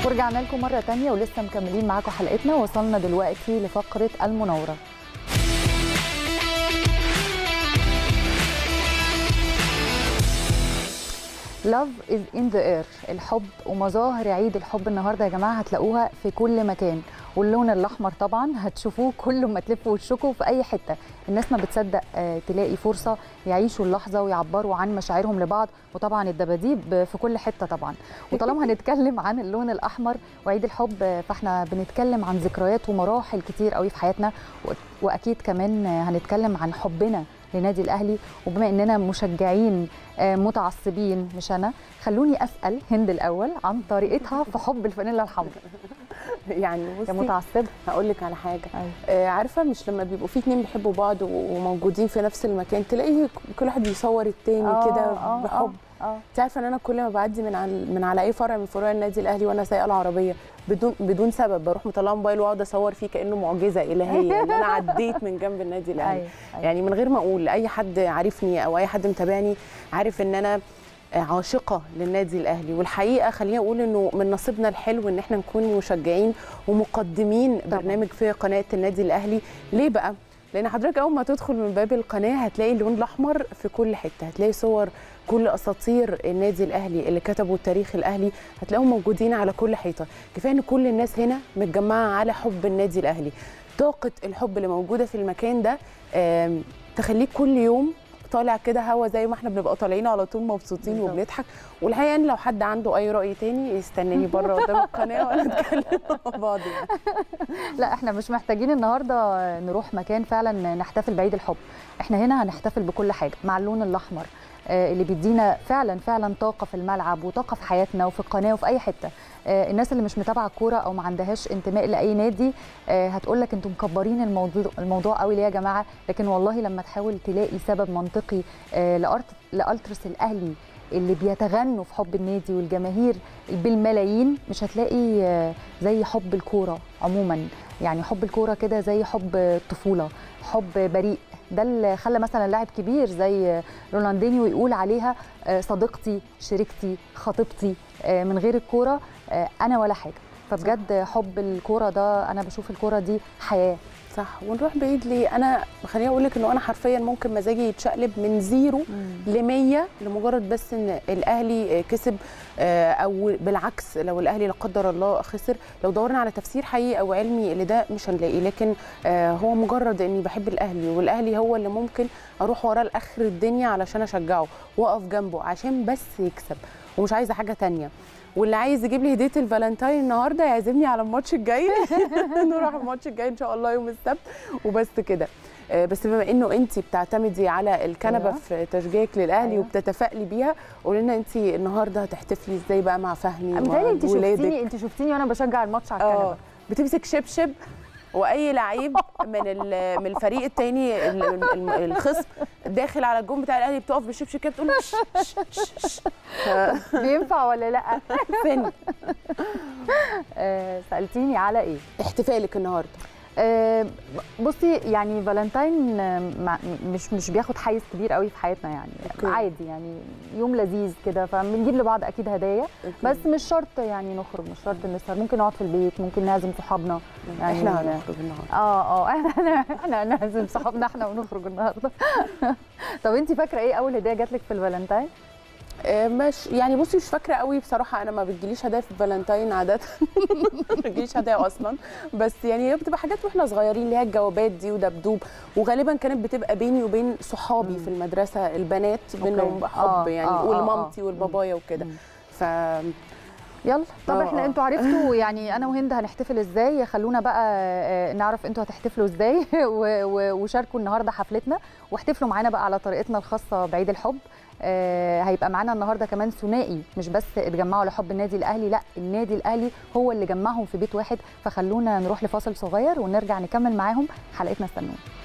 ورجعنا لكم مرة تانية ولسه مكملين معاكم حلقتنا وصلنا دلوقتي لفقرة المناورة Love is in the air الحب ومظاهر عيد الحب النهارده يا جماعه هتلاقوها في كل مكان واللون الاحمر طبعا هتشوفوه كل ما تلفوا وشكوا في اي حته الناس ما بتصدق آه، تلاقي فرصه يعيشوا اللحظه ويعبروا عن مشاعرهم لبعض وطبعا الدباديب في كل حته طبعا وطالما هنتكلم عن اللون الاحمر وعيد الحب آه، فاحنا بنتكلم عن ذكريات ومراحل كتير قوي في حياتنا و- واكيد كمان آه، هنتكلم عن حبنا لنادي الاهلي وبما اننا مشجعين آه، متعصبين مش انا خلوني اسال هند الاول عن طريقتها في حب الفانيلا الحمراء يعني يا بصي متعصبه هقول لك على حاجه أيوة. آه عارفه مش لما بيبقوا في اتنين بيحبوا بعض و- وموجودين في نفس المكان تلاقيه كل واحد بيصور التاني آه، كده آه، بحب اه اه انت عارفه ان انا كل ما بعدي من على من على اي فرع من فروع النادي الاهلي وانا سايقه العربيه بدون بدون سبب بروح مطلعه موبايل واقعد اصور فيه كانه معجزه الهيه ان انا عديت من جنب النادي الاهلي أيوة، أيوة. يعني من غير ما اقول لاي حد عارفني او اي حد متابعني عارف ان انا عاشقه للنادي الاهلي والحقيقه خليني اقول انه من نصيبنا الحلو ان احنا نكون مشجعين ومقدمين طبعاً. برنامج في قناه النادي الاهلي ليه بقى لان حضرتك اول ما تدخل من باب القناه هتلاقي اللون الاحمر في كل حته هتلاقي صور كل اساطير النادي الاهلي اللي كتبوا التاريخ الاهلي هتلاقيهم موجودين على كل حيطه كفايه ان كل الناس هنا متجمعه على حب النادي الاهلي طاقه الحب اللي موجوده في المكان ده آم، تخليك كل يوم طالع كده هوا زي ما احنا بنبقى طالعين على طول مبسوطين بالظبط. وبنضحك والحقيقه ان لو حد عنده اي راي تاني يستناني بره قدام القناه وانا نتكلم مع بعض يعني. لا احنا مش محتاجين النهارده نروح مكان فعلا نحتفل بعيد الحب احنا هنا هنحتفل بكل حاجه مع اللون الاحمر آه، اللي بيدينا فعلا فعلا طاقه في الملعب وطاقه في حياتنا وفي القناه وفي اي حته آه، الناس اللي مش متابعه الكوره او ما عندهاش انتماء لاي نادي هتقول لك انتم مكبرين الموضوع الموضوع قوي ليه يا جماعه لكن والله لما تحاول تلاقي سبب منطقي آه، لأرت لالترس الاهلي اللي بيتغنوا في حب النادي والجماهير بالملايين مش هتلاقي آه، زي حب الكوره عموما يعني حب الكوره كده زي حب الطفوله حب بريء ده اللي خلى مثلا لاعب كبير زي رونالدينيو يقول عليها آه، صديقتي شريكتي خطيبتي آه، من غير الكوره آه، انا ولا حاجه فبجد حب الكوره ده انا بشوف الكوره دي حياه صح ونروح بعيد ليه انا خليني اقول لك انه انا حرفيا ممكن مزاجي يتشقلب من زيرو ل 100 لمجرد بس ان الاهلي كسب آه، او بالعكس لو الاهلي لا قدر الله خسر لو دورنا على تفسير حقيقي او علمي لده مش هنلاقيه لكن آه، هو مجرد اني بحب الاهلي والاهلي هو اللي ممكن اروح وراه لاخر الدنيا علشان اشجعه واقف جنبه عشان بس يكسب ومش عايزه حاجه تانية واللي عايز يجيب لي هديه الفالنتاين النهارده يعزمني على الماتش الجاي نروح الماتش الجاي ان شاء الله يوم السبت وبس كده آه، بس بما انه انت بتعتمدي على الكنبه أيوة. في تشجيعك للاهلي أيوة. وبتتفائلي بيها قولي لنا انت النهارده هتحتفلي ازاي بقى مع فهمي متهيألي انت ومع ولادك شفتيني انت شفتيني وانا بشجع الماتش على اه الكنبه بتمسك شبشب واي لعيب من ال- من الفريق الثاني الخصم داخل على الجون بتاع الاهلي بتقف بالشبشب كده بتقول له ش- ش- ش- ش. ف- بينفع ولا لا فين آه، سالتيني على ايه احتفالك النهارده آه، بصي يعني فالنتاين آه، مع- مش مش بياخد حيز كبير قوي في حياتنا يعني أوكي. عادي يعني يوم لذيذ كده فبنجيب لبعض اكيد هدايا بس مش شرط يعني نخرج مش شرط نسهر ممكن نقعد في البيت ممكن نعزم صحابنا يعني احنا هنخرج النهارده اه اه احنا احنا نعزم صحابنا احنا ونخرج النهارده طب انت فاكره ايه اول هديه جات لك في الفالنتاين آه، مش يعني بصي مش فاكره قوي بصراحه انا ما بتجيليش هدايا في الفالنتاين عاده ما بتجيليش هدايا اصلا بس يعني هي بتبقى حاجات واحنا صغيرين اللي هي الجوابات دي ودبدوب وغالبا كانت بتبقى بيني وبين صحابي في المدرسه البنات بينهم أوكي. حب آه، يعني آه، آه، ولمامتي آه. والبابايا وكده مم. ف يلا طب آه، احنا آه. انتوا عرفتوا يعني انا وهند هنحتفل ازاي خلونا بقى آه، نعرف انتوا هتحتفلوا ازاي و- و- وشاركوا النهارده حفلتنا واحتفلوا معانا بقى على طريقتنا الخاصه بعيد الحب آه، هيبقى معانا النهارده كمان ثنائي مش بس اتجمعوا لحب النادي الاهلي لا النادي الاهلي هو اللي جمعهم في بيت واحد فخلونا نروح لفاصل صغير ونرجع نكمل معاهم حلقتنا استنونا